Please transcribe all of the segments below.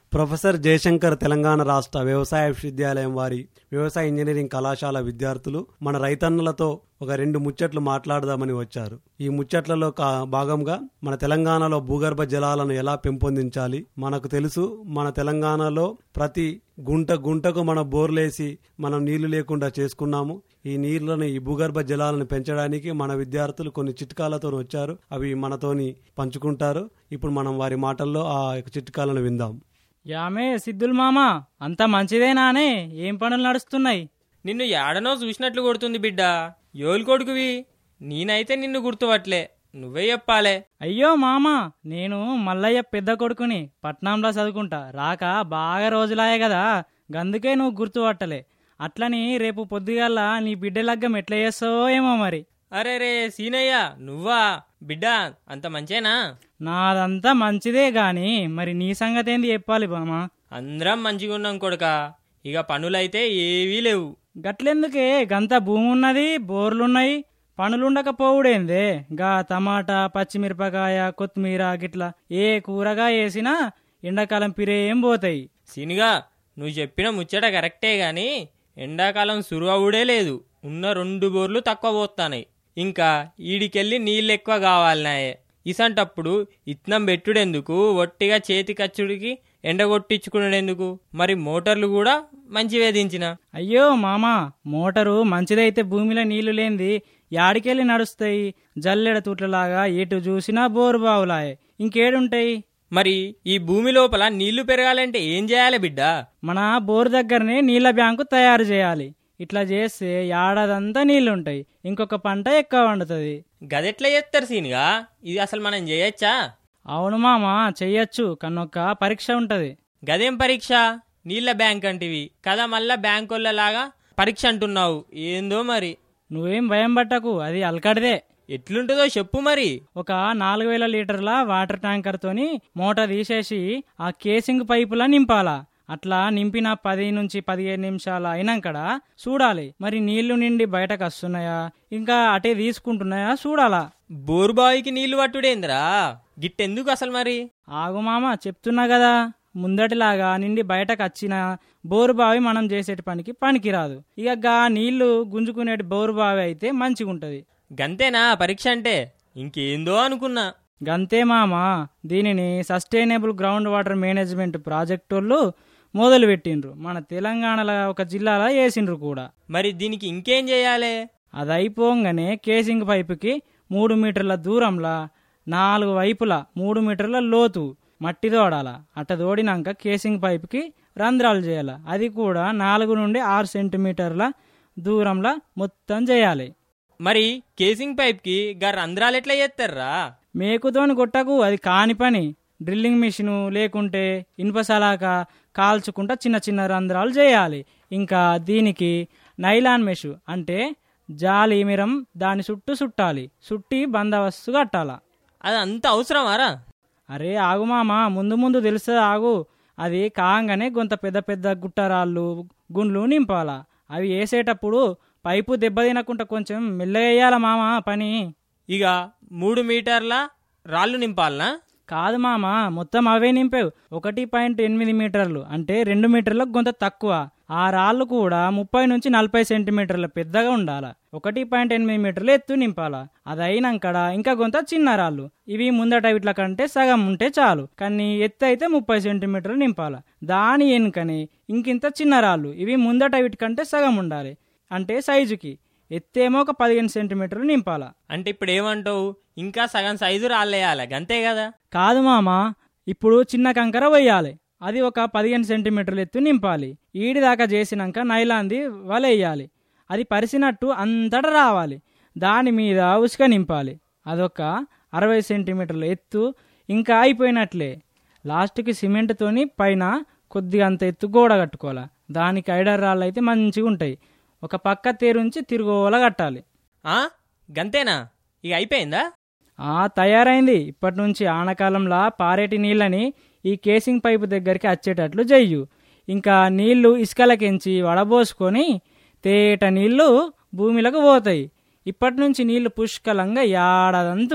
professor Jayashankar Telangana రాష్ట్ర వ్యవసాయ విశ్వవిద్యాలయం వారి వ్యవసాయ ఇంజనీరింగ్ కళాశాల విద్యార్థులు మన రైతన్నలతో ఒక రెండు ముచ్చట్లు మాట్లాడదామని వచ్చారు ఈ ముచ్చట్లలో కా- భాగంగా మన తెలంగాణలో భూగర్భ జలాలను ఎలా పెంపొందించాలి మనకు తెలుసు మన తెలంగాణలో ప్రతి గుంట గుంటకు మన బోర్లేసి మనం నీళ్లు లేకుండా చేసుకున్నాము ఈ నీళ్లను ఈ భూగర్భ జలాలను పెంచడానికి మన విద్యార్థులు కొన్ని చిట్కాలతో వచ్చారు అవి మనతోని పంచుకుంటారు ఇప్పుడు మనం వారి మాటల్లో ఆ యొక్క చిట్కాలను విందాం యామే సిద్ధుల్ మామా అంత మంచిదేనానే ఏం పనులు నడుస్తున్నాయి నిన్ను ఏడనో చూసినట్లు కొడుతుంది బిడ్డ ఎవరు కొడుకువి నేనైతే నిన్ను గుర్తుపట్లే నువ్వే చెప్పాలే అయ్యో మామా నేను మల్లయ్య పెద్ద కొడుకుని పట్నంలో చదువుకుంటా రాక బాగా రోజులాయే కదా గందుకే నువ్వు గుర్తుపట్టలే అట్లని రేపు పొద్దుగాల నీ బిడ్డ లగ్గం ఎట్లా చేస్తావో ఏమో మరి అరే రే సీనయ్య నువ్వా బిడ్డ అంత మంచేనా నాదంతా మంచిదే గాని మరి నీ సంగతి ఏంది చెప్పాలి బామా అందరం మంచిగున్నాం కొడుక ఇక పనులైతే ఏవీ లేవు గట్లెందుకే గంత భూమి ఉన్నది బోర్లున్నాయి పనులుండకపోవుడేందే గా టమాటా పచ్చిమిరపకాయ కొత్తిమీర గిట్ల ఏ కూరగా వేసినా ఎండాకాలం పిరేం పోతాయి సీనుగా నువ్వు చెప్పిన ముచ్చట కరెక్టే గాని ఎండాకాలం సురువుడే లేదు ఉన్న రెండు బోర్లు తక్కువ పోతాయి ఇంకా ఈడికెళ్ళి నీళ్ళు ఎక్కువ కావాలనాయే ఇసంటప్పుడు ఇత్నం పెట్టుడెందుకు ఒట్టిగా చేతి ఖర్చుడికి ఎండగొట్టించుకునేందుకు మరి మోటార్లు కూడా మంచివే దించిన అయ్యో మామా మోటారు మంచిదైతే భూమిలో నీళ్లు లేంది యాడికెళ్ళి నడుస్తాయి జల్లెడ తూట్లలాగా ఎటు చూసినా బోరు బావులాయే ఇంకేడుంటాయి మరి ఈ భూమి లోపల నీళ్లు పెరగాలంటే ఏం చేయాలి బిడ్డ మన బోరు దగ్గరనే నీళ్ల బ్యాంకు తయారు చేయాలి ఇట్లా చేస్తే ఏడాదంతా నీళ్లుంటాయి ఇంకొక పంట ఎక్కువ వండుతుంది గదెట్లా చేస్తారు సీనుగా ఇది అసలు మనం చేయొచ్చా అవును మామ చెయ్యొచ్చు కన్నొక్క పరీక్ష ఉంటది గదేం పరీక్ష నీళ్ళ బ్యాంక్ అంటివి కదా మళ్ళా బ్యాంకోళ్ళలాగా పరీక్ష అంటున్నావు ఏందో మరి నువ్వేం భయం పట్టకు అది అలకడిదే ఎట్లుంటుందో చెప్పు మరి ఒక నాలుగు వేల లీటర్ల వాటర్ ట్యాంకర్ తోని మోటార్ తీసేసి ఆ కేసింగ్ పైపులా నింపాలా అట్లా నింపిన పది నుంచి పదిహేను నిమిషాలు అయినాకడ చూడాలి మరి నీళ్లు నిండి బయటకు వస్తున్నాయా ఇంకా అటే తీసుకుంటున్నాయా చూడాలా బోరుబావికి నీళ్లు పట్టుడేందిరా గిట్టెందుకు అసలు మరి ఆగు మామ చెప్తున్నా కదా ముందటిలాగా నిండి బయటకు వచ్చిన బోరు బావి మనం చేసేటి పనికి పనికిరాదు ఇక గా నీళ్లు గుంజుకునేటి బోరు బావి అయితే మంచిగుంటది గంతేనా పరీక్ష అంటే ఇంకేందో అనుకున్నా గంతే మామ దీనిని sustainable ground water management project వాళ్ళు మొదలు పెట్టిండ్రు మన తెలంగాణలో ఒక జిల్లాలో వేసిండ్రు కూడా మరి దీనికి ఇంకేం చేయాలి అది అయిపోగానే కేసింగ్ పైపుకి మూడు మీటర్ల దూరంలా నాలుగు వైపులా మూడు మీటర్ల లోతు మట్టి తోడాల అట్ట తోడినాక కేసింగ్ పైపుకి రంధ్రాలు చేయాలి అది కూడా నాలుగు నుండి ఆరు సెంటీమీటర్ల దూరంలో మొత్తం చేయాలి మరి కేసింగ్ పైప్ కి గా రంధ్రాలు ఎట్లా చేస్తారా మేకుతోని కొట్టకు అది కాని పని డ్రిల్లింగ్ మిషను లేకుంటే ఇనుప సలాక కాల్చుకుంటా చిన్న చిన్న రంధ్రాలు చేయాలి ఇంకా దీనికి నైలాన్ మెషు అంటే జాలి మిరం దాని చుట్టూ చుట్టాలి చుట్టి బందోబస్తు కట్టాల అది అంత అవసరమారా అరే ఆగు మామ ముందు ముందు తెలుస్తుంది ఆగు అది కాగానే కొంత పెద్ద పెద్ద గుట్టరాళ్ళు గుండ్లు నింపాలా అవి వేసేటప్పుడు పైపు దెబ్బ తినకుండా కొంచెం మెల్లగా వేయాల మామ పని ఇక మూడు మీటర్ల రాళ్ళు నింపాలనా కాదు మామ మొత్తం అవే నింపావు ఒకటి పాయింట్ ఎనిమిది మీటర్లు అంటే రెండు మీటర్లకు కొంత తక్కువ ఆ రాళ్ళు కూడా ముప్పై నుంచి నలభై సెంటీమీటర్ల పెద్దగా ఉండాల ఒకటి పాయింట్ ఎనిమిది మీటర్లు ఎత్తు నింపాలా అది అయినాకడ ఇంకా కొంత చిన్న రాళ్ళు ఇవి ముందట వీట్ల కంటే సగం ఉంటే చాలు కానీ ఎత్తు అయితే ముప్పై సెంటీమీటర్లు నింపాల దాని వెనుకనే ఇంకింత చిన్న రాళ్ళు ఇవి ముందట వీటి కంటే సగం ఉండాలి అంటే సైజుకి ఎత్తేమో ఒక పదిహేను సెంటీమీటర్లు నింపాలా అంటే ఇప్పుడు ఏమంటావు ఇంకా సగం సైజు రాళ్ళేయాలి గంతే కదా కాదు మామ ఇప్పుడు చిన్న కంకర వేయాలి అది ఒక పదిహేను సెంటీమీటర్లు ఎత్తు నింపాలి ఈడి దాకా చేసినాక నైలాంది వలేయాలి అది పరిసినట్టు అంతటా రావాలి దాని మీద ఉసుక నింపాలి అదొక అరవై సెంటీమీటర్ల ఎత్తు ఇంకా అయిపోయినట్లే లాస్ట్కి సిమెంట్తోని పైన కొద్దిగా అంత ఎత్తు గోడ కట్టుకోవాలి దానికి ఐడర్ రాళ్ళు అయితే మంచిగా ఉంటాయి ఒక పక్క తేరుంచి తిరుగువల కట్టాలి ఆ గంతేనా ఇక అయిపోయిందా ఆ తయారైంది ఇప్పటి నుంచి ఆనకాలంలా పారేటి నీళ్ళని ఈ కేసింగ్ పైపు దగ్గరికి వచ్చేటట్లు చెయ్యు ఇంకా నీళ్లు ఇసుకలకెంచి వడబోసుకొని తేట నీళ్లు భూమిలోకి పోతాయి ఇప్పటి నుంచి నీళ్లు పుష్కలంగా ఏడాదంతా ఉంటాయి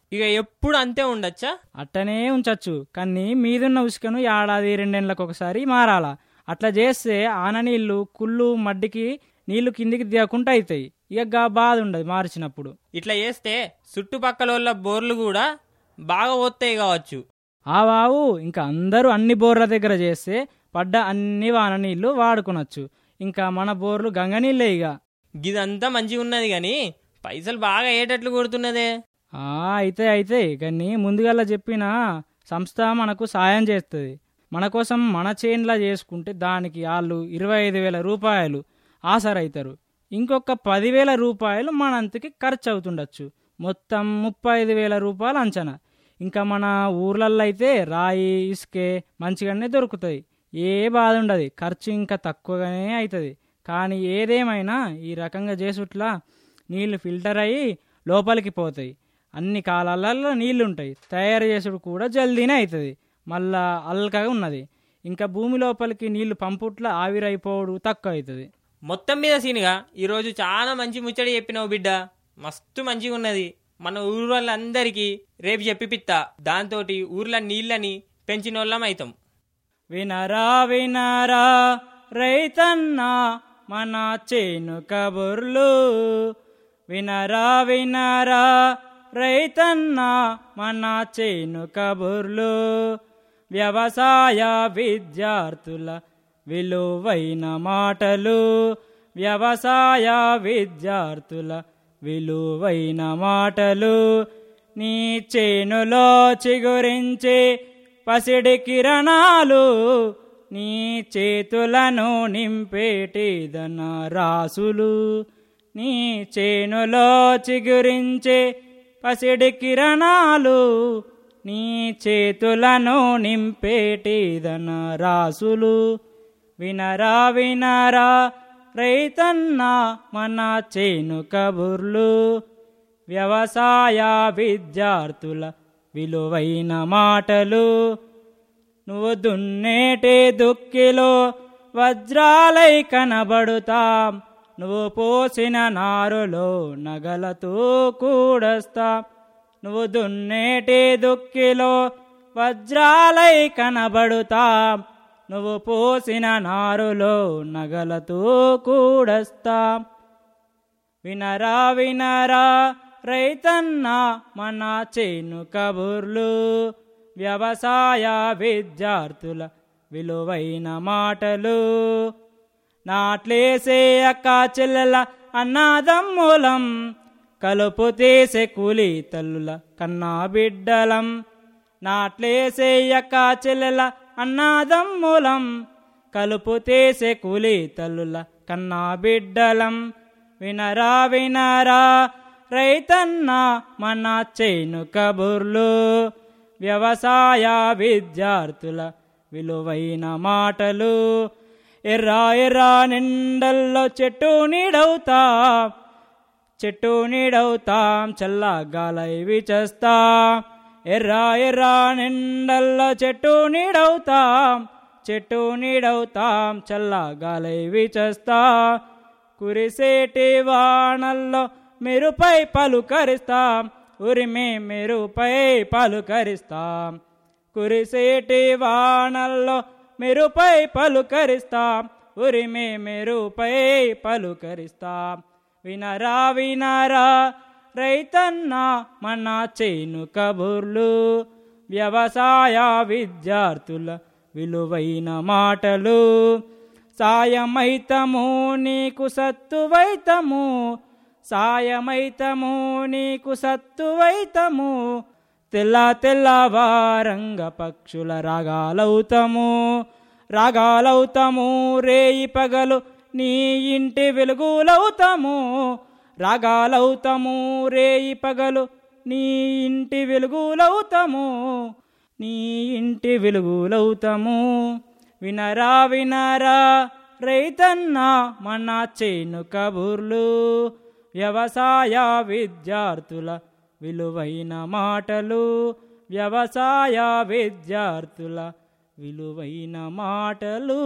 ఇక ఎప్పుడు అంతే ఉండొచ్చా అట్టనే ఉంచచ్చు కానీ మీదున్న ఉసుకను ఏడాది రెండేళ్ళకి ఒకసారి మారాలా అట్లా చేస్తే ఆన నీళ్లు కుళ్ళు మడ్డికి నీళ్లు కిందికి దిగకుండా అవుతాయి ఇక గా బాధ ఉండదు మార్చినప్పుడు ఇట్లా చేస్తే చుట్టుపక్కల బోర్లు కూడా బాగా పోతాయి కావచ్చు ఆ వావు ఇంకా అందరూ అన్ని బోర్ల దగ్గర చేస్తే పడ్డ అన్ని వాన నీళ్లు వాడుకొనొచ్చు ఇంకా మన బోర్లు గంగ నీళ్ళే ఇక గిదంతా మంచిగా ఉన్నది కానీ పైసలు బాగా అయ్యేటట్లు కొడుతున్నదే ఆ అయితే అయితే కానీ ముందుగల్లా చెప్పిన సంస్థ మనకు సాయం చేస్తుంది మన కోసం మన చేన్లా చేసుకుంటే దానికి వాళ్ళు ఇరవై ఐదు వేల రూపాయలు ఆసరైతారు ఇంకొక పదివేల రూపాయలు మనంతకి ఖర్చు అవుతుండొచ్చు మొత్తం ముప్పై ఐదు వేల రూపాయలు అంచనా ఇంకా మన ఊర్లల్లో అయితే రాయి ఇసుకే మంచిగానే దొరుకుతాయి ఏ బాధ ఉండదు ఖర్చు ఇంకా తక్కువగానే అవుతుంది కానీ ఏదేమైనా ఈ రకంగా చేసుట్లా నీళ్లు ఫిల్టర్ అయ్యి లోపలికి పోతాయి అన్ని కాలాలలో నీళ్లు ఉంటాయి తయారు చేసుడు కూడా జల్దీనే అవుతుంది మళ్ళా అల్కగా ఉన్నది ఇంకా భూమి లోపలికి నీళ్లు పంపుట్ల ఆవిరైపోవడు తక్కువ అవుతుంది మొత్తం మీద సీనుగా ఈరోజు చాలా మంచి ముచ్చడి చెప్పినావు బిడ్డ మస్తు మంచిగా ఉన్నది మన ఊరు వాళ్ళందరికీ రేపు చెప్పిపిత్తా దాంతోటి ఊర్ల నీళ్ళని పెంచినోళ్ళం అవుతాం వినరా వినరా రైతన్న మన చేను కబుర్లు వినరా వినరా రైతన్న మన చేను కబుర్లు వ్యవసాయ విద్యార్థుల విలువైన మాటలు వ్యవసాయ విద్యార్థుల విలువైన మాటలు నీ చేనులో చిగురించే పసిడి కిరణాలు నీ చేతులను నింపేటిదన రాసులు నీ చేనులో చిగురించే పసిడి కిరణాలు నీ చేతులను నింపేటిదన రాసులు వినరా వినరా రైతన్న మన చేను కబుర్లు వ్యవసాయ విద్యార్థుల విలువైన మాటలు నువ్వు దున్నేటే దుక్కిలో వజ్రాలై కనబడుతాం నువ్వు పోసిన నారులో నగలతో కూడస్తాం నువ్వు దున్నేటి దుక్కిలో వజ్రాలై కనబడుతాం నువ్వు పోసిన నారులో నగలతో కూడస్తాం వినరా వినరా రైతన్న మన చేను కబుర్లు వ్యవసాయ విద్యార్థుల విలువైన మాటలు నాట్లేసే అక్క చెల్లెల అన్నాదమ్ములం కలుపు తీసే కూలి తల్లుల కన్నా బిడ్డలం నాట్లేసే అక్క చెల్లెల అన్నాదమ్ములం కలుపు తీసే కూలి తల్లుల కన్నా బిడ్డలం వినరా వినరా రైతన్న మన చేను కబుర్లు వ్యవసాయ విద్యార్థుల విలువైన మాటలు ఎర్రా ఎర్రా నిండల్లో చెట్టు నీడవుతాం చెట్టు నీడవుతాం చల్లగాలైవి చేస్తాం ఎర్రా ఎర్రా నిండల్లో చెట్టు నీడవుతాం చెట్టు నీడవుతాం చల్లగాలైవి చేస్తా కురిసేటి వానల్లో మెరుపై పలుకరిస్తాం ఉరిమే మెరుపై పలుకరిస్తాం కురిసేటి వానల్లో మెరుపై పలుకరిస్తాం ఉరిమే మెరుపై పలుకరిస్తాం వినరా వినరా రైతన్న మన చేను కబుర్లు వ్యవసాయ విద్యార్థుల విలువైన మాటలు సాయమైతము నీకు సత్తువైతము సాయమైతము నీకు సత్తువైతము తెల్ల తెల్లవారంగ పక్షుల రాగాలవుతాము రాగాలవుతాము రేయి పగలు నీ ఇంటి వెలుగులవుతాము రాగాలవుతాము రేయి పగలు నీ ఇంటి వెలుగులవుతాము నీ ఇంటి వెలుగులవుతాము వినరా వినరా రైతన్న మన చేను కబుర్లు వ్యవసాయ విద్యార్థుల విలువైన మాటలు వ్యవసాయ విద్యార్థుల విలువైన మాటలు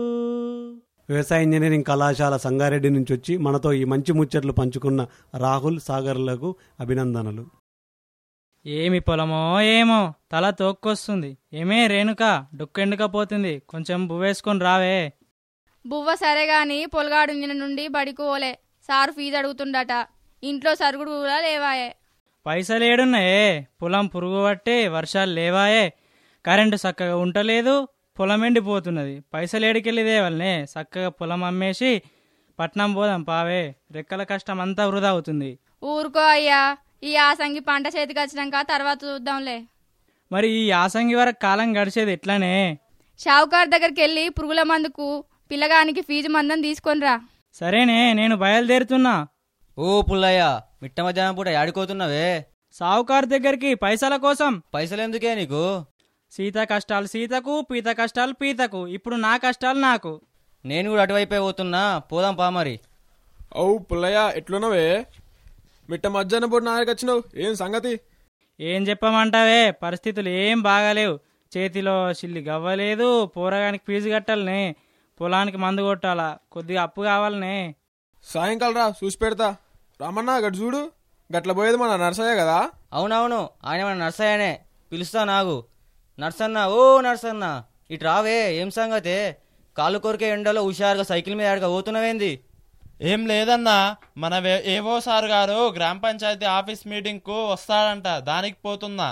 వ్యవసాయ ఇంజనీరింగ్ కళాశాల సంగారెడ్డి నుంచి వచ్చి మనతో ఈ మంచి ముచ్చట్లు పంచుకున్న రాహుల్ సాగర్లకు అభినందనలు ఏమి పొలమో ఏమో తల తోక్కొస్తుంది ఏమే రేణుక డొక్కెండుకపోతుంది కొంచెం బువ్వేసుకొని రావే బువ్వ సరే గాని పొలగాడు నిన్న నుండి బడికోలే సారు ఫీజు అడుగుతుండట ఇంట్లో సరుగుడు కూడా లేవాయే పైసలు ఏడున్నాయే పొలం పురుగు పట్టే వర్షాలు లేవాయే కరెంటు చక్కగా ఉంటలేదు పొలం ఎండిపోతున్నది పైసలు ఏడికెళ్ళి దేవల్నే చక్కగా పొలం అమ్మేసి పట్నం పోదాం పావే రెక్కల కష్టం అంతా వృధా అవుతుంది ఊరుకో అయ్యా ఈ యాసంగి పంట చేతికి వచ్చినాక తర్వాత చూద్దాంలే మరి ఈ యాసంగి వరకు కాలం గడిచేది ఎట్లానే షావుకార్ దగ్గరికి వెళ్ళి పురుగుల మందుకు పిల్లగానికి ఫీజు మందం తీసుకొనిరా సరేనే నేను బయలుదేరుతున్నా ఓ పుల్లయ్య మిట్ట మధ్యాహ్నం పూట ఆడుకోతున్నావే సావుకారు దగ్గరికి పైసల కోసం పైసలు ఎందుకే నీకు సీత కష్టాలు సీతకు పీత కష్టాలు పీతకు ఇప్పుడు నా కష్టాలు నాకు నేను కూడా అటువైపే పోతున్నా పోదాం పా మరి అవు పుల్లయ్య ఎట్లున్నావే మిట్ట మధ్యాహ్నం పూట నా దగ్గరికి వచ్చినావు ఏం సంగతి ఏం చెప్పమంటావే పరిస్థితులు ఏం బాగాలేవు చేతిలో చిల్లి గవ్వలేదు పోరగానికి ఫీజు కట్టాలనే పొలానికి మందు కొట్టాలా కొద్దిగా అప్పు కావాలనే సాయంకాలం రా చూసి పెడతా రామన్నా గట్ చూడు గట్ల పోయేది మన నర్సయ్య కదా అవునవును ఆయన మన నర్సయ్యనే పిలుస్తా నాగు నర్సన్న ఓ నర్సన్న ఇటు రావే ఏం సంగతే కాలు కొరికే ఎండలో హుషారుగా సైకిల్ మీద ఆడగా పోతున్నావేంది ఏం లేదన్నా మన వే- ఏవో సార్ గారు గ్రామ పంచాయతీ ఆఫీస్ మీటింగ్ కు వస్తాడంట దానికి పోతున్నా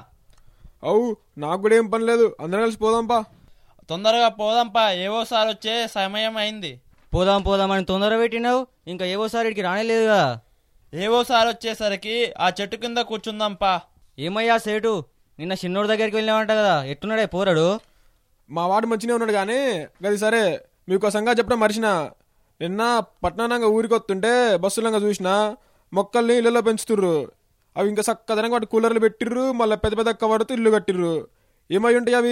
అవు నాకు కూడా ఏం పని లేదు అందరం కలిసి పోదాంపా తొందరగా పోదాంపా ఏవో సార్ వచ్చే సమయం అయింది పోదాం పోదాం అని తొందర పెట్టినావు ఇంకా ఏవో సార్ ఇడికి రానేలేదుగా ఏవో సార్ వచ్చేసరికి ఆ చెట్టు కింద కూర్చుందాంపా ఏమయ్యా సేటు నిన్న చిన్నోడి దగ్గరికి వెళ్ళామంట కదా ఎట్టున్నాడే పోరాడు మా వాడు మంచిగా ఉన్నాడు కానీ గది సరే మీకు సంగతి చెప్పడం మరిచిన నిన్న పట్టణంగా ఊరికి వస్తుంటే బస్సులంగా చూసిన మొక్కల్ని ఇళ్ళలో పెంచుతుర్రు అవి ఇంకా చక్కదనంగా వాటి కూలర్లు పెట్టిర్రు మళ్ళీ పెద్ద పెద్ద కవర్తో ఇల్లు కట్టిర్రు ఏమై ఉంటాయి అవి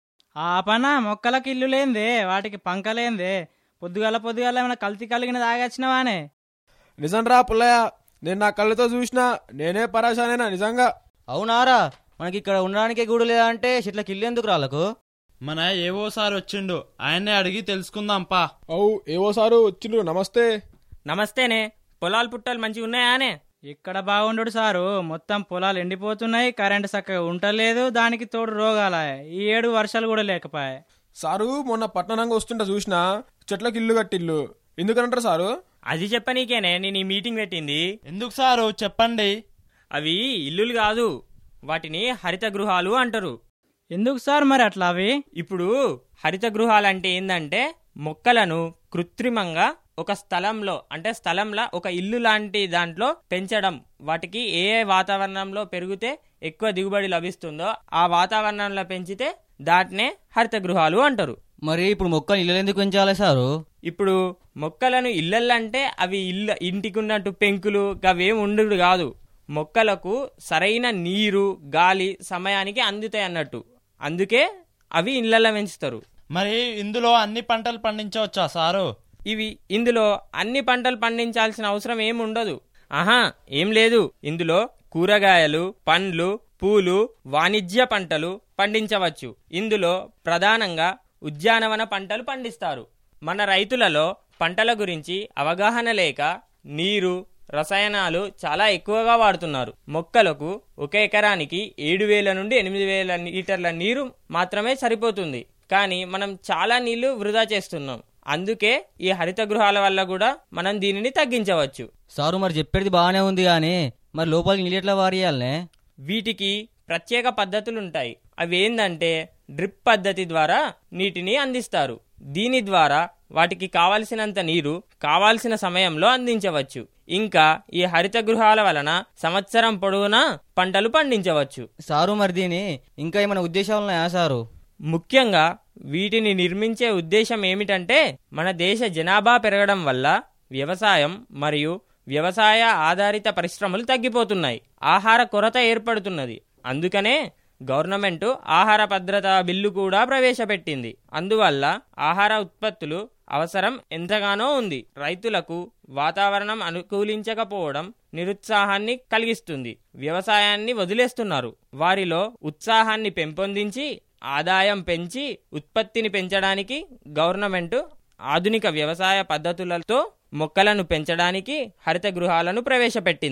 ఆ పన మొక్కలకు ఇల్లు లేందే వాటికి పంకలేందే పొద్దుగాల పొద్దుగాల ఏమైనా కల్తీ కలిగిన తాగొచ్చినవానే నిజం రా పుల్లయ్య నేను నా కళ్ళతో చూసిన నేనే పరాశానేనా నిజంగా అవునారా మనకి ఇక్కడ ఉండడానికే గూడు లేదా అంటే చెట్లకి ఇల్లు ఎందుకు రాళ్ళకు మన ఏవో సార్ వచ్చిండు ఆయన్నే అడిగి తెలుసుకుందాంపా అవు ఏవో సారు వచ్చిండ్రు నమస్తే నమస్తేనే పొలాలు పుట్టాలు మంచిగా ఉన్నాయానే ఇక్కడ బాగుండు సారు మొత్తం పొలాలు ఎండిపోతున్నాయి కరెంటు చక్కగా ఉంటలేదు దానికి తోడు రోగాల ఈ ఏడు వర్షాలు కూడా లేకపోయాయి సారు మొన్న పట్టణంగా వస్తుంటే చూసిన చెట్లకు ఇల్లు కట్టిల్లు ఎందుకనంటారు సారు అది చెప్పనీకేనే నేను ఈ మీటింగ్ పెట్టింది ఎందుకు సారు చెప్పండి అవి ఇల్లులు కాదు వాటిని హరిత గృహాలు అంటారు ఎందుకు సార్ మరి అట్లా అవి ఇప్పుడు హరిత గృహాలు అంటే ఏంటంటే మొక్కలను కృత్రిమంగా ఒక స్థలంలో అంటే స్థలంలో ఒక ఇల్లు లాంటి దాంట్లో పెంచడం వాటికి ఏ ఏ వాతావరణంలో పెరిగితే ఎక్కువ దిగుబడి లభిస్తుందో ఆ వాతావరణంలో పెంచితే దాటినే హరిత గృహాలు అంటారు మరి ఇప్పుడు మొక్కలు ఇల్లు ఎందుకు పెంచాలి సారు ఇప్పుడు మొక్కలను ఇళ్ళల్లంటే అవి ఇళ్ళ ఇంటికి ఉన్నట్టు పెంకులు అవేం ఉండడు కాదు మొక్కలకు సరైన నీరు గాలి సమయానికి అందుతాయి అన్నట్టు అందుకే అవి ఇళ్ళల్లో పెంచుతారు మరి ఇందులో అన్ని పంటలు పండించవచ్చా సారు ఇవి ఇందులో అన్ని పంటలు పండించాల్సిన అవసరం ఏమి ఉండదు ఆహా ఏం లేదు ఇందులో కూరగాయలు పండ్లు పూలు వాణిజ్య పంటలు పండించవచ్చు ఇందులో ప్రధానంగా ఉద్యానవన పంటలు పండిస్తారు మన రైతులలో పంటల గురించి అవగాహన లేక నీరు రసాయనాలు చాలా ఎక్కువగా వాడుతున్నారు మొక్కలకు ఒక ఎకరానికి ఏడు వేల నుండి ఎనిమిది వేల లీటర్ల నీరు మాత్రమే సరిపోతుంది కానీ మనం చాలా నీళ్లు వృధా చేస్తున్నాం అందుకే ఈ హరిత గృహాల వల్ల కూడా మనం దీనిని తగ్గించవచ్చు సారు మరి చెప్పేది బాగానే ఉంది కానీ మరి లోపలికి నీళ్ళు ఎట్లా వారియాలనే వీటికి ప్రత్యేక పద్ధతులుంటాయి అవి ఏందంటే డ్రిప్ పద్ధతి ద్వారా నీటిని అందిస్తారు దీని ద్వారా వాటికి కావలసినంత నీరు కావాల్సిన సమయంలో అందించవచ్చు ఇంకా ఈ హరిత గృహాల వలన సంవత్సరం పొడవునా పంటలు పండించవచ్చు సారు మరి దీని ఇంకా ఏమైనా ఉద్దేశాలు ఉన్నాయా సారు ముఖ్యంగా వీటిని నిర్మించే ఉద్దేశం ఏమిటంటే మన దేశ జనాభా పెరగడం వల్ల వ్యవసాయం మరియు వ్యవసాయ ఆధారిత పరిశ్రమలు తగ్గిపోతున్నాయి ఆహార కొరత ఏర్పడుతున్నది అందుకనే గవర్నమెంట్ ఆహార భద్రత బిల్లు కూడా ప్రవేశపెట్టింది అందువల్ల ఆహార ఉత్పత్తులు అవసరం ఎంతగానో ఉంది రైతులకు వాతావరణం అనుకూలించకపోవడం నిరుత్సాహాన్ని కలిగిస్తుంది వ్యవసాయాన్ని వదిలేస్తున్నారు వారిలో ఉత్సాహాన్ని పెంపొందించి ఆదాయం పెంచి ఉత్పత్తిని పెంచడానికి గవర్నమెంట్ ఆధునిక వ్యవసాయ పద్ధతులతో మొక్కలను పెంచడానికి హరిత గృహాలను ప్రవేశపెట్టింది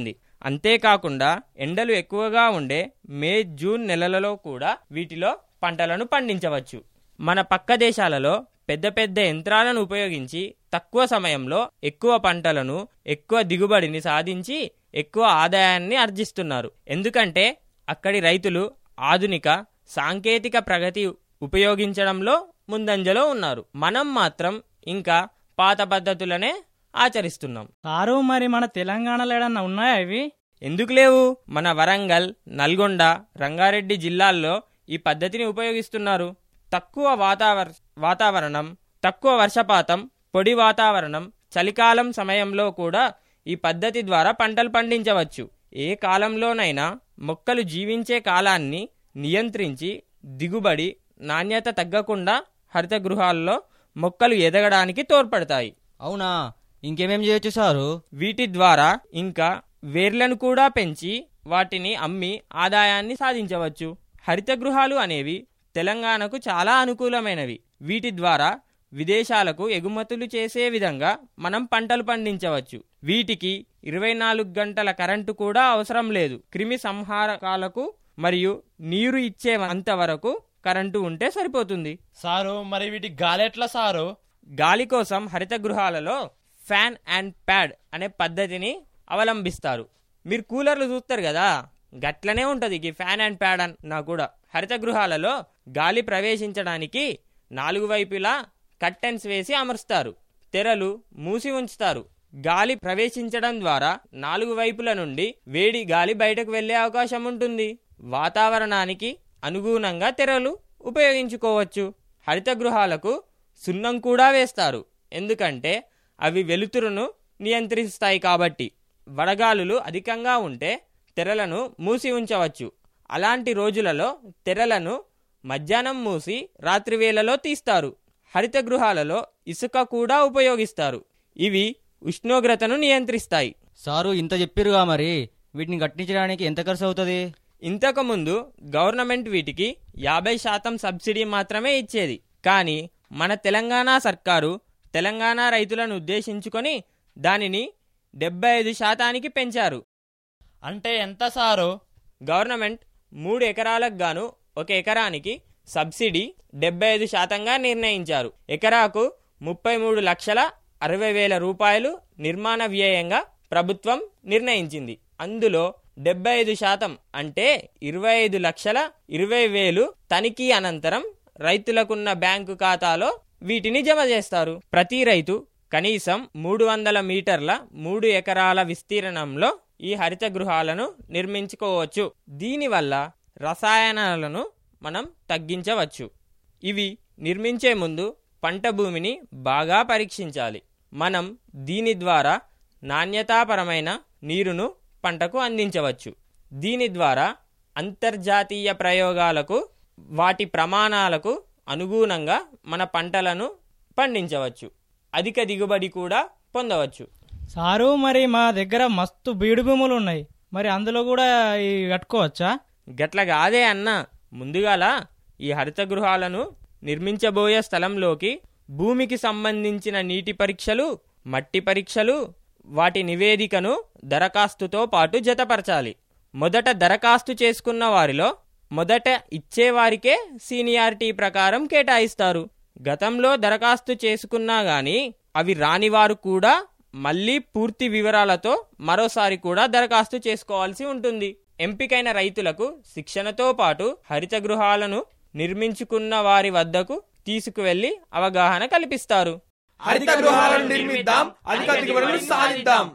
అంతేకాకుండా ఎండలు ఎక్కువగా ఉండే మే జూన్ నెలలలో కూడా వీటిలో పంటలను పండించవచ్చు మన పక్క దేశాలలో పెద్ద పెద్ద యంత్రాలను ఉపయోగించి తక్కువ సమయంలో ఎక్కువ పంటలను ఎక్కువ దిగుబడిని సాధించి ఎక్కువ ఆదాయాన్ని ఆర్జిస్తున్నారు ఎందుకంటే అక్కడి రైతులు ఆధునిక సాంకేతిక ప్రగతి ఉపయోగించడంలో ముందంజలో ఉన్నారు మనం మాత్రం ఇంకా పాత పద్ధతులనే ఆచరిస్తున్నాం సారు మరి మన తెలంగాణలో ఏడన్నా ఉన్నాయా ఇవి ఎందుకు లేవు మన వరంగల్ నల్గొండ రంగారెడ్డి జిల్లాల్లో ఈ పద్ధతిని ఉపయోగిస్తున్నారు తక్కువ వాతావర వాతావరణం తక్కువ వర్షపాతం పొడి వాతావరణం చలికాలం సమయంలో కూడా ఈ పద్ధతి ద్వారా పంటలు పండించవచ్చు ఏ కాలంలోనైనా మొక్కలు జీవించే కాలాన్ని నియంత్రించి దిగుబడి నాణ్యత తగ్గకుండా హరిత గృహాల్లో మొక్కలు ఎదగడానికి తోడ్పడతాయి అవునా ఇంకేమేం చేయొచ్చు సారు వీటి ద్వారా ఇంకా వేర్లను కూడా పెంచి వాటిని అమ్మి ఆదాయాన్ని సాధించవచ్చు హరిత గృహాలు అనేవి తెలంగాణకు చాలా అనుకూలమైనవి వీటి ద్వారా విదేశాలకు ఎగుమతులు చేసే విధంగా మనం పంటలు పండించవచ్చు వీటికి ఇరవై నాలుగు గంటల కరెంటు కూడా అవసరం లేదు క్రిమి సంహారకాలకు మరియు నీరు ఇచ్చే అంతవరకు కరెంటు ఉంటే సరిపోతుంది సారు మరి వీటి గాలెట్లా సారు గాలి కోసం హరిత గృహాలలో ఫ్యాన్ అండ్ ప్యాడ్ అనే పద్ధతిని అవలంబిస్తారు మీరు కూలర్లు చూస్తారు కదా గట్లనే ఉంటుంది ఈ ఫ్యాన్ అండ్ ప్యాడ్ అన్నా కూడా హరిత గృహాలలో గాలి ప్రవేశించడానికి నాలుగు వైపులా కర్టెన్స్ వేసి అమరుస్తారు తెరలు మూసి ఉంచుతారు గాలి ప్రవేశించడం ద్వారా నాలుగు వైపుల నుండి వేడి గాలి బయటకు వెళ్లే అవకాశం ఉంటుంది వాతావరణానికి అనుగుణంగా తెరలు ఉపయోగించుకోవచ్చు హరిత గృహాలకు సున్నం కూడా వేస్తారు ఎందుకంటే అవి వెలుతురును నియంత్రిస్తాయి కాబట్టి వడగాలులు అధికంగా ఉంటే తెరలను మూసి ఉంచవచ్చు అలాంటి రోజులలో తెరలను మధ్యాహ్నం మూసి రాత్రి వేళలో తీస్తారు హరిత గృహాలలో ఇసుక కూడా ఉపయోగిస్తారు ఇవి ఉష్ణోగ్రతను నియంత్రిస్తాయి సారు ఇంత చెప్పిరుగా మరి వీటిని కట్టించడానికి ఎంత ఖర్చు అవుతుంది ఇంతకుముందు గవర్నమెంట్ వీటికి యాభై శాతం సబ్సిడీ మాత్రమే ఇచ్చేది కానీ మన తెలంగాణ సర్కారు తెలంగాణ రైతులను ఉద్దేశించుకొని దానిని డెబ్బై ఐదు శాతానికి పెంచారు అంటే ఎంత సారు గవర్నమెంట్ మూడు ఎకరాలకు గాను ఒక ఎకరానికి సబ్సిడీ డెబ్బై ఐదు శాతంగా నిర్ణయించారు ఎకరాకు ముప్పై మూడు లక్షల అరవై వేల రూపాయలు నిర్మాణ వ్యయంగా ప్రభుత్వం నిర్ణయించింది అందులో డెబ్బై ఐదు శాతం అంటే ఇరవై ఐదు లక్షల ఇరవై వేలు తనిఖీ అనంతరం రైతులకున్న బ్యాంకు ఖాతాలో వీటిని జమ చేస్తారు ప్రతి రైతు కనీసం మూడు వందల మీటర్ల మూడు ఎకరాల విస్తీర్ణంలో ఈ హరిత గృహాలను నిర్మించుకోవచ్చు దీనివల్ల రసాయనాలను మనం తగ్గించవచ్చు ఇవి నిర్మించే ముందు పంట భూమిని బాగా పరీక్షించాలి మనం దీని ద్వారా నాణ్యతాపరమైన నీరును పంటకు అందించవచ్చు దీని ద్వారా అంతర్జాతీయ ప్రయోగాలకు వాటి ప్రమాణాలకు అనుగుణంగా మన పంటలను పండించవచ్చు అధిక దిగుబడి కూడా పొందవచ్చు సారు మరి మా దగ్గర మస్తు బీడు భూములు ఉన్నాయి మరి అందులో కూడా ఇవి కట్టుకోవచ్చా గట్ల కాదే అన్న ముందుగాల ఈ హరిత గృహాలను నిర్మించబోయే స్థలంలోకి భూమికి సంబంధించిన నీటి పరీక్షలు మట్టి పరీక్షలు వాటి నివేదికను దరఖాస్తుతో పాటు జతపరచాలి మొదట దరఖాస్తు చేసుకున్న వారిలో మొదట ఇచ్చేవారికే సీనియారిటీ ప్రకారం కేటాయిస్తారు గతంలో దరఖాస్తు చేసుకున్నా గాని అవి రాని వారు కూడా మళ్ళీ పూర్తి వివరాలతో మరోసారి కూడా దరఖాస్తు చేసుకోవాల్సి ఉంటుంది ఎంపికైన రైతులకు శిక్షణతో పాటు హరిత గృహాలను నిర్మించుకున్న వారి వద్దకు తీసుకువెళ్లి అవగాహన కల్పిస్తారు హరిత గృహాలను నిర్మిద్దాం అధిక దిగుబడులు సాధిద్దాం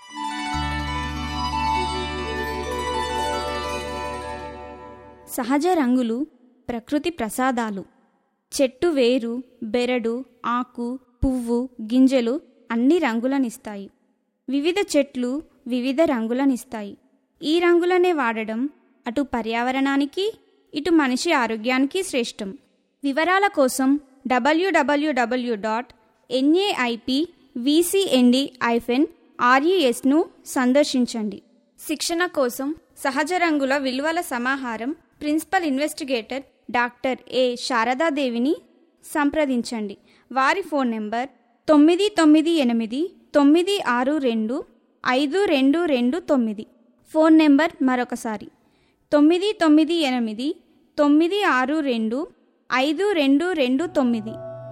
సహజ రంగులు ప్రకృతి ప్రసాదాలు చెట్టు వేరు బెరడు ఆకు పువ్వు గింజలు అన్ని రంగులనిస్తాయి వివిధ చెట్లు వివిధ రంగులనిస్తాయి ఈ రంగులనే వాడడం అటు పర్యావరణానికి ఇటు మనిషి ఆరోగ్యానికి శ్రేష్టం వివరాల కోసం డబ్ల్యూడబ్ల్యూడబ్ల్యూ డాట్ ఎన్ఏఐపి విసిఎన్డి ఐఫెన్ ఆర్ఈఎస్ను సందర్శించండి శిక్షణ కోసం సహజ రంగుల విలువల సమాహారం ప్రిన్సిపల్ ఇన్వెస్టిగేటర్ డాక్టర్ ఏ శారదాదేవిని సంప్రదించండి వారి ఫోన్ నెంబర్ తొమ్మిది తొమ్మిది ఎనిమిది తొమ్మిది ఆరు రెండు ఐదు రెండు రెండు తొమ్మిది ఫోన్ నెంబర్ మరొకసారి తొమ్మిది తొమ్మిది ఎనిమిది తొమ్మిది ఆరు రెండు ఐదు రెండు రెండు తొమ్మిది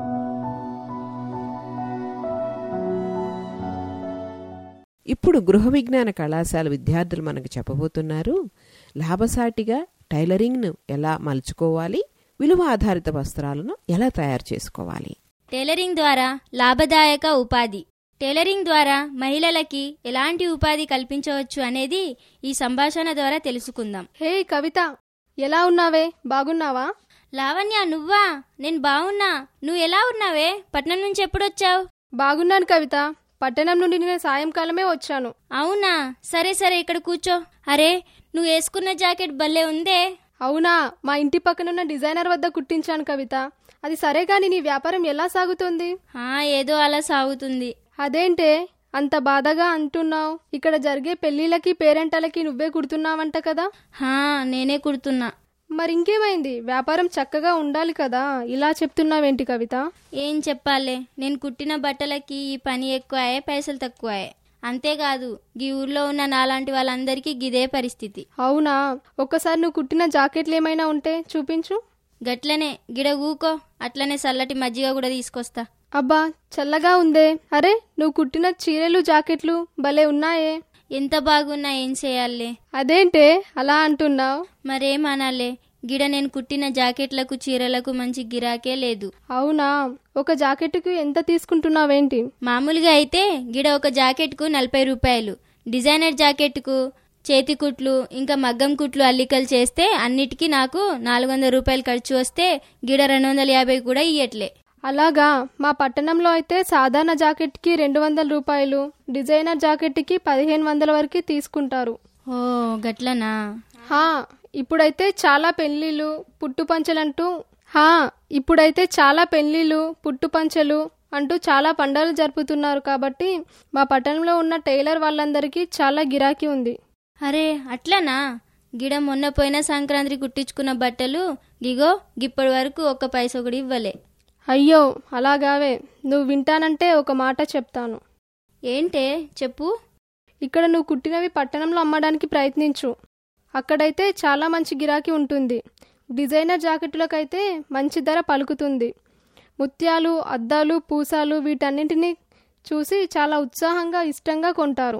ఇప్పుడు గృహ విజ్ఞాన కళాశాల విద్యార్థులు మనకు చెప్పబోతున్నారు లాభసాటిగా టైలరింగ్ను ఎలా మలుచుకోవాలి విలువ ఆధారిత వస్త్రాలను ఎలా తయారు చేసుకోవాలి టైలరింగ్ ద్వారా లాభదాయక ఉపాధి టైలరింగ్ ద్వారా మహిళలకి ఎలాంటి ఉపాధి కల్పించవచ్చు అనేది ఈ సంభాషణ ద్వారా తెలుసుకుందాం హే కవిత ఎలా ఉన్నావే బాగున్నావా లావణ్య నువ్వా నేను బాగున్నా నువ్వు ఎలా ఉన్నావే పట్నం నుంచి ఎప్పుడొచ్చావు బాగున్నాను కవిత పట్టణం నుండి నేను సాయంకాలమే వచ్చాను అవునా సరే సరే ఇక్కడ కూర్చో అరే నువ్వు వేసుకున్న జాకెట్ భలే ఉందే అవునా మా ఇంటి పక్కనున్న డిజైనర్ వద్ద కుట్టించాను కవిత అది సరే గాని నీ వ్యాపారం ఎలా సాగుతుంది ఆ ఏదో అలా సాగుతుంది అదేంటే అంత బాధగా అంటున్నావు ఇక్కడ జరిగే పెళ్లిళ్ళకి పేరెంటాలకి నువ్వే కుడుతున్నావంట కదా హా నేనే కుడుతున్నా మరి ఇంకేమైంది వ్యాపారం చక్కగా ఉండాలి కదా ఇలా చెప్తున్నావేంటి కవిత ఏం చెప్పాలే నేను కుట్టిన బట్టలకి ఈ పని ఎక్కువాయే పైసలు తక్కువాయే అంతేకాదు ఈ ఊర్లో ఉన్న నాలాంటి వాళ్ళందరికీ గిదే పరిస్థితి అవునా ఒక్కసారి నువ్వు కుట్టిన జాకెట్లు ఏమైనా ఉంటే చూపించు గట్లనే గిడ ఊకో అట్లనే చల్లటి మజ్జిగ కూడా తీసుకొస్తా అబ్బా చల్లగా ఉందే అరే నువ్వు కుట్టిన చీరలు జాకెట్లు భలే ఉన్నాయే ఎంత బాగున్నా ఏం చేయాలే అదేంటే అలా అంటున్నావు మరేమనాలే గిడ నేను కుట్టిన జాకెట్లకు చీరలకు మంచి గిరాకే లేదు అవునా ఒక జాకెట్కు ఎంత తీసుకుంటున్నావేంటి మామూలుగా అయితే గిడ ఒక జాకెట్కు నలభై రూపాయలు డిజైనర్ జాకెట్కు చేతి కుట్లు ఇంకా మగ్గం కుట్లు అల్లికలు చేస్తే అన్నిటికీ నాకు నాలుగు వందల రూపాయలు ఖర్చు వస్తే గిడ రెండు వందల యాభై కూడా ఇయ్యట్లే అలాగా మా పట్టణంలో అయితే సాధారణ జాకెట్కి రెండు వందల రూపాయలు డిజైనర్ జాకెట్కి పదిహేను వందల వరకు తీసుకుంటారు ఓ గట్లనా హా ఇప్పుడైతే చాలా పెళ్లిళ్ళు పుట్టుపంచలంటూ హా ఇప్పుడైతే చాలా పెళ్లిళ్ళు పుట్టుపంచలు అంటూ చాలా పండుగలు జరుపుతున్నారు కాబట్టి మా పట్టణంలో ఉన్న టైలర్ వాళ్ళందరికీ చాలా గిరాకీ ఉంది అరే అట్లనా గిడ మొన్న పోయిన సంక్రాంతి కుట్టించుకున్న బట్టలు గిగో గిప్పటి వరకు ఒక్క పైస కూడా ఇవ్వలే అయ్యో అలాగావే నువ్వు వింటానంటే ఒక మాట చెప్తాను ఏంటే చెప్పు ఇక్కడ నువ్వు కుట్టినవి పట్టణంలో అమ్మడానికి ప్రయత్నించు అక్కడైతే చాలా మంచి గిరాకీ ఉంటుంది డిజైనర్ జాకెట్లకైతే మంచి ధర పలుకుతుంది ముత్యాలు అద్దాలు పూసాలు వీటన్నింటినీ చూసి చాలా ఉత్సాహంగా ఇష్టంగా కొంటారు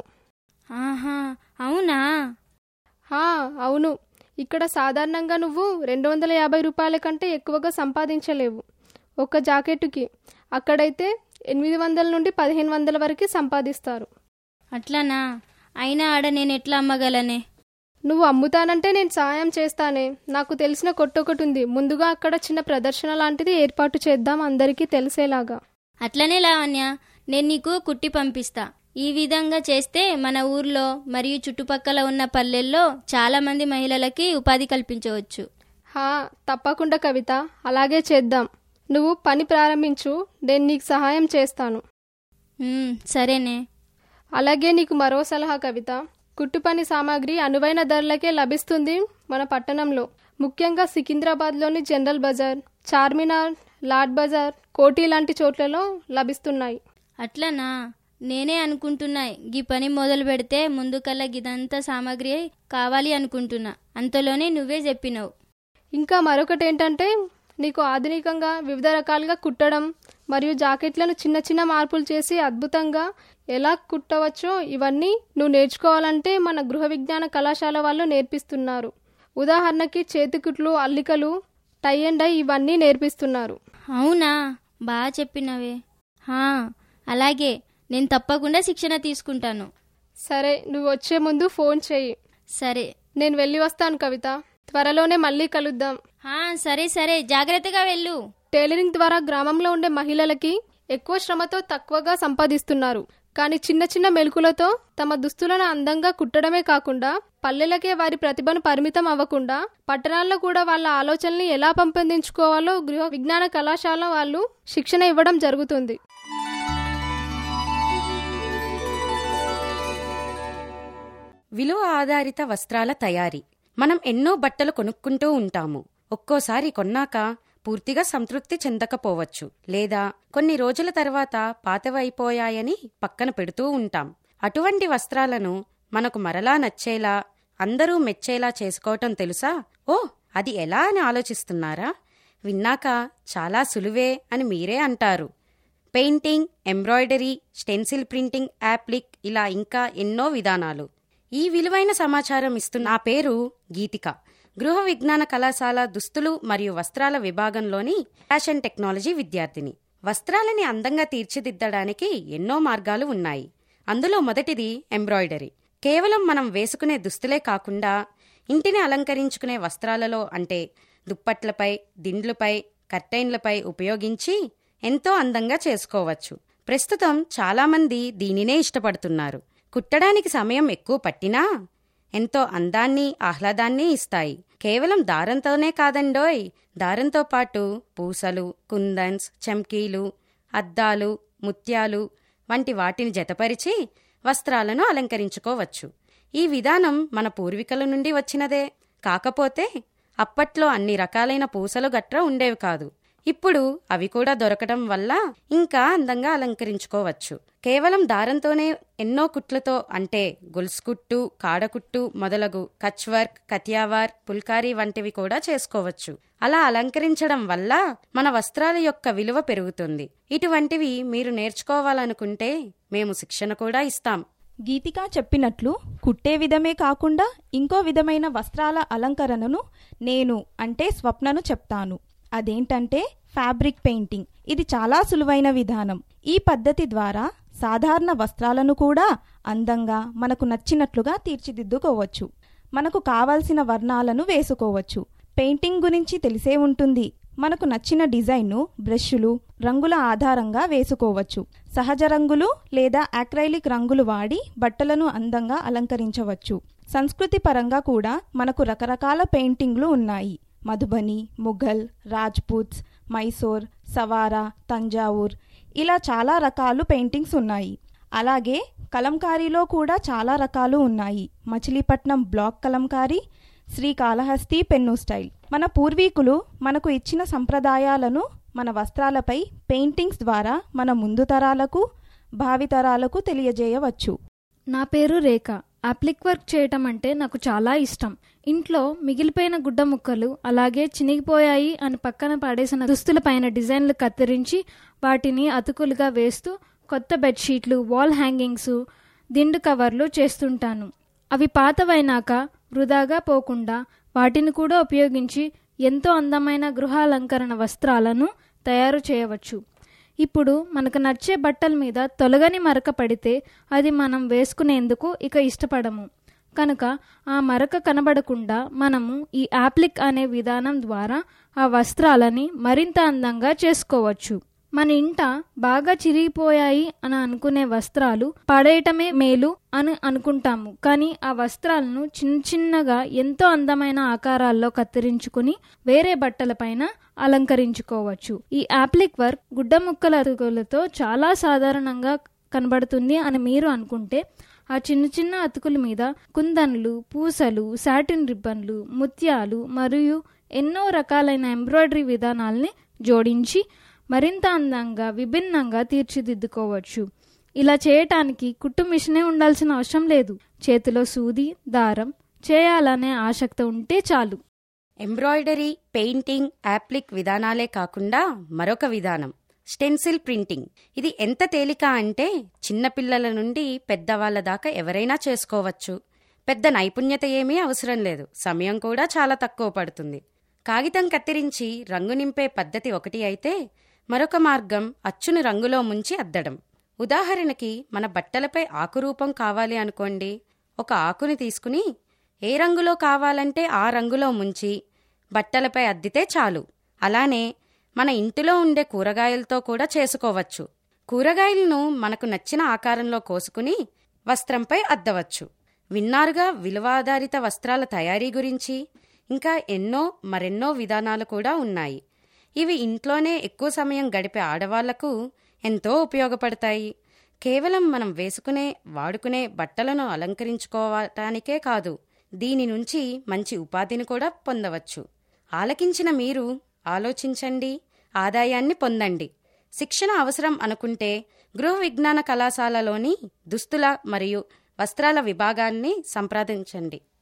ఆహా అవునా హా అవును ఇక్కడ సాధారణంగా నువ్వు రెండు వందల యాభై రూపాయల కంటే ఎక్కువగా సంపాదించలేవు ఒక జాకెట్కి అక్కడైతే ఎనిమిది వందల నుండి పదిహేను వందల వరకు సంపాదిస్తారు అట్లనా అయినా ఆడ నేను ఎట్లా అమ్మగలనే నువ్వు అమ్ముతానంటే నేను సాయం చేస్తానే నాకు తెలిసిన కొట్టొకటి ఉంది ముందుగా అక్కడ చిన్న ప్రదర్శన లాంటిది ఏర్పాటు చేద్దాం అందరికీ తెలిసేలాగా అట్లనే లావణ్య నేను నీకు కుట్టి పంపిస్తా ఈ విధంగా చేస్తే మన ఊర్లో మరియు చుట్టుపక్కల ఉన్న పల్లెల్లో చాలా మంది మహిళలకి ఉపాధి కల్పించవచ్చు హా తప్పకుండా కవిత అలాగే చేద్దాం నువ్వు పని ప్రారంభించు నేను నీకు సహాయం చేస్తాను ఉమ్, సరేనే అలాగే నీకు మరో సలహా కవిత కుట్టు పని సామాగ్రి అనువైన ధరలకే లభిస్తుంది మన పట్టణంలో ముఖ్యంగా సికింద్రాబాద్లోని జనరల్ బజార్ చార్మినార్ లాడ్ బజార్ కోటి లాంటి చోట్లలో లభిస్తున్నాయి అట్లనా నేనే అనుకుంటున్నా గీ పని మొదలు పెడితే ముందుకల్లా గిదంతా సామాగ్రి కావాలి అనుకుంటున్నా అంతలోనే నువ్వే చెప్పినావు ఇంకా మరొకటి ఏంటంటే నీకు ఆధునికంగా వివిధ రకాలుగా కుట్టడం మరియు జాకెట్లను చిన్న చిన్న మార్పులు చేసి అద్భుతంగా ఎలా కుట్టవచ్చో ఇవన్నీ నువ్వు నేర్చుకోవాలంటే మన గృహ విజ్ఞాన కళాశాల వాళ్ళు నేర్పిస్తున్నారు ఉదాహరణకి చేతికుట్లు అల్లికలు టై అండ్ డై ఇవన్నీ నేర్పిస్తున్నారు అవునా బాగా చెప్పినవే హా అలాగే నేను తప్పకుండా శిక్షణ తీసుకుంటాను సరే నువ్వు వచ్చే ముందు ఫోన్ చేయి సరే నేను వెళ్ళి వస్తాను కవిత త్వరలోనే మళ్ళీ కలుద్దాం హా సరే సరే జాగ్రత్తగా వెళ్ళు టైలరింగ్ ద్వారా గ్రామంలో ఉండే మహిళలకి ఎక్కువ శ్రమతో తక్కువగా సంపాదిస్తున్నారు కానీ చిన్న చిన్న మెలకులతో తమ దుస్తులను అందంగా కుట్టడమే కాకుండా పల్లెలకే వారి ప్రతిభను పరిమితం అవ్వకుండా పట్టణాల్లో కూడా వాళ్ళ ఆలోచనల్ని ఎలా పెంపొందించుకోవాలో గృహ విజ్ఞాన కళాశాల వాళ్ళు శిక్షణ ఇవ్వడం జరుగుతుంది విలువ ఆధారిత వస్త్రాల తయారీ మనం ఎన్నో బట్టలు కొనుక్కుంటూ ఉంటాము ఒక్కోసారి కొన్నాక పూర్తిగా సంతృప్తి చెందకపోవచ్చు లేదా కొన్ని రోజుల తర్వాత పాతవైపోయాయని పక్కన పెడుతూ ఉంటాం అటువంటి వస్త్రాలను మనకు మరలా నచ్చేలా అందరూ మెచ్చేలా చేసుకోవటం తెలుసా ఓ అది ఎలా అని ఆలోచిస్తున్నారా విన్నాక చాలా సులువే అని మీరే అంటారు painting embroidery stencil printing applique ఇలా ఇంకా ఎన్నో విధానాలు ఈ విలువైన సమాచారం ఇస్తున్న నా పేరు గీతిక గృహ విజ్ఞాన కళాశాల దుస్తులు మరియు వస్త్రాల విభాగంలోని ఫ్యాషన్ టెక్నాలజీ విద్యార్థిని వస్త్రాలని అందంగా తీర్చిదిద్దడానికి ఎన్నో మార్గాలు ఉన్నాయి అందులో మొదటిది ఎంబ్రాయిడరీ కేవలం మనం వేసుకునే దుస్తులే కాకుండా ఇంటిని అలంకరించుకునే వస్త్రాలలో అంటే దుప్పట్లపై దిండ్లపై కర్టైన్లపై ఉపయోగించి ఎంతో అందంగా చేసుకోవచ్చు ప్రస్తుతం చాలామంది దీనినే ఇష్టపడుతున్నారు కుట్టడానికి సమయం ఎక్కువ పట్టినా ఎంతో అందాన్ని ఆహ్లాదాన్ని ఇస్తాయి కేవలం దారంతోనే కాదండోయ్ దారంతో పాటు పూసలు కుందన్స్ చమ్కీలు అద్దాలు ముత్యాలు వంటి వాటిని జతపరిచి వస్త్రాలను అలంకరించుకోవచ్చు ఈ విధానం మన పూర్వీకుల నుండి వచ్చినదే కాకపోతే అప్పట్లో అన్ని రకాలైన పూసలు గట్రా ఉండేవి కాదు ఇప్పుడు అవి కూడా దొరకడం వల్ల ఇంకా అందంగా అలంకరించుకోవచ్చు కేవలం దారంతోనే ఎన్నో కుట్లతో అంటే గొలుసుకుట్టు కాడకుట్టు మొదలగు కచ్ వర్క్ కతియావార్ పుల్కారీ వంటివి కూడా చేసుకోవచ్చు అలా అలంకరించడం వల్ల మన వస్త్రాల యొక్క విలువ పెరుగుతుంది ఇటువంటివి మీరు నేర్చుకోవాలనుకుంటే మేము శిక్షణ కూడా ఇస్తాం గీతిక చెప్పినట్లు కుట్టే విధమే కాకుండా ఇంకో విధమైన వస్త్రాల అలంకరణను నేను అంటే స్వప్నను చెప్తాను అదేంటంటే ఫ్యాబ్రిక్ పెయింటింగ్ ఇది చాలా సులువైన విధానం ఈ పద్ధతి ద్వారా సాధారణ వస్త్రాలను కూడా అందంగా మనకు నచ్చినట్లుగా తీర్చిదిద్దుకోవచ్చు మనకు కావలసిన వర్ణాలను వేసుకోవచ్చు పెయింటింగ్ గురించి తెలిసే ఉంటుంది మనకు నచ్చిన డిజైన్ను బ్రష్లు రంగుల ఆధారంగా వేసుకోవచ్చు సహజ రంగులు లేదా అక్రైలిక్ రంగులు వాడి బట్టలను అందంగా అలంకరించవచ్చు సంస్కృతి పరంగా కూడా మనకు రకరకాల పెయింటింగ్లు ఉన్నాయి మధుబని ముఘల్ రాజ్పూత్స్ మైసూర్ సవారా తంజావూర్ ఇలా చాలా రకాలు పెయింటింగ్స్ ఉన్నాయి అలాగే కలంకారీలో కూడా చాలా రకాలు ఉన్నాయి Machilipatnam block Kalamkari Srikalahasti pen style మన పూర్వీకులు మనకు ఇచ్చిన సంప్రదాయాలను మన వస్త్రాలపై పెయింటింగ్స్ ద్వారా మన ముందు తరాలకు భావితరాలకు తెలియజేయవచ్చు నా పేరు రేఖ అప్లిక్ వర్క్ చేయటం అంటే నాకు చాలా ఇష్టం ఇంట్లో మిగిలిపోయిన గుడ్డ ముక్కలు అలాగే చినిగిపోయాయి అని పక్కన పడేసిన దుస్తుల పైన డిజైన్లు కత్తిరించి వాటిని అతుకులుగా వేస్తూ కొత్త బెడ్షీట్లు వాల్ హ్యాంగింగ్స్ దిండు కవర్లు చేస్తుంటాను అవి పాతవైనాక వృధాగా పోకుండా వాటిని కూడా ఉపయోగించి ఎంతో అందమైన గృహాలంకరణ వస్త్రాలను తయారు చేయవచ్చు ఇప్పుడు మనకు నచ్చే బట్టల మీద తొలగని మరక పడితే అది మనం వేసుకునేందుకు ఇక ఇష్టపడము కనుక ఆ మరక కనబడకుండా మనము ఈ యాప్లిక్ అనే విధానం ద్వారా ఆ వస్త్రాలని మరింత అందంగా చేసుకోవచ్చు మన ఇంట బాగా చిరిగిపోయాయి అని అనుకునే వస్త్రాలు పడేయటమే మేలు అని అనుకుంటాము కానీ ఆ వస్త్రాలను చిన్న చిన్నగా ఎంతో అందమైన ఆకారాల్లో కత్తిరించుకుని వేరే బట్టలపైన అలంకరించుకోవచ్చు ఈ యాప్లిక్ వర్క్ గుడ్డ ముక్కల అతుకులతో చాలా సాధారణంగా కనబడుతుంది అని మీరు అనుకుంటే ఆ చిన్న చిన్న అతుకుల మీద కుందన్లు పూసలు సాటిన్ రిబ్బన్లు ముత్యాలు మరియు ఎన్నో రకాలైన ఎంబ్రాయిడరీ విధానాల్ని జోడించి మరింత అందంగా విభిన్నంగా తీర్చిదిద్దుకోవచ్చు ఇలా చేయటానికి కుట్టు మిషనే ఉండాల్సిన అవసరం లేదు చేతిలో సూది దారం చేయాలనే ఆసక్తి ఉంటే చాలు ఎంబ్రాయిడరీ పెయింటింగ్ యాప్లిక్ విధానాలే కాకుండా మరొక విధానం స్టెన్సిల్ ప్రింటింగ్ ఇది ఎంత తేలిక అంటే చిన్నపిల్లల నుండి పెద్దవాళ్ళ దాకా ఎవరైనా చేసుకోవచ్చు పెద్ద నైపుణ్యత ఏమీ అవసరం లేదు సమయం కూడా చాలా తక్కువ పడుతుంది కాగితం కత్తిరించి రంగు నింపే పద్ధతి ఒకటి అయితే మరొక మార్గం అచ్చును రంగులో ముంచి అద్దడం ఉదాహరణకి మన బట్టలపై ఆకు రూపం కావాలి అనుకోండి ఒక ఆకుని తీసుకుని ఏ రంగులో కావాలంటే ఆ రంగులో ముంచి బట్టలపై అద్దితే చాలు అలానే మన ఇంటిలో ఉండే కూరగాయలతో కూడా చేసుకోవచ్చు కూరగాయలను మనకు నచ్చిన ఆకారంలో కోసుకుని వస్త్రంపై అద్దవచ్చు విన్నారుగా విలువాధారిత వస్త్రాల తయారీ గురించి ఇంకా ఎన్నో మరెన్నో విధానాలు కూడా ఉన్నాయి ఇవి ఇంట్లోనే ఎక్కువ సమయం గడిపే ఆడవాళ్లకు ఎంతో ఉపయోగపడతాయి కేవలం మనం వేసుకునే వాడుకునే బట్టలను అలంకరించుకోవటానికే కాదు దీని నుంచి మంచి ఉపాధిని కూడా పొందవచ్చు ఆలకించిన మీరు ఆలోచించండి ఆదాయాన్ని పొందండి శిక్షణ అవసరం అనుకుంటే గృహ విజ్ఞాన కళాశాలలోని దుస్తుల మరియు వస్త్రాల విభాగాన్ని సంప్రదించండి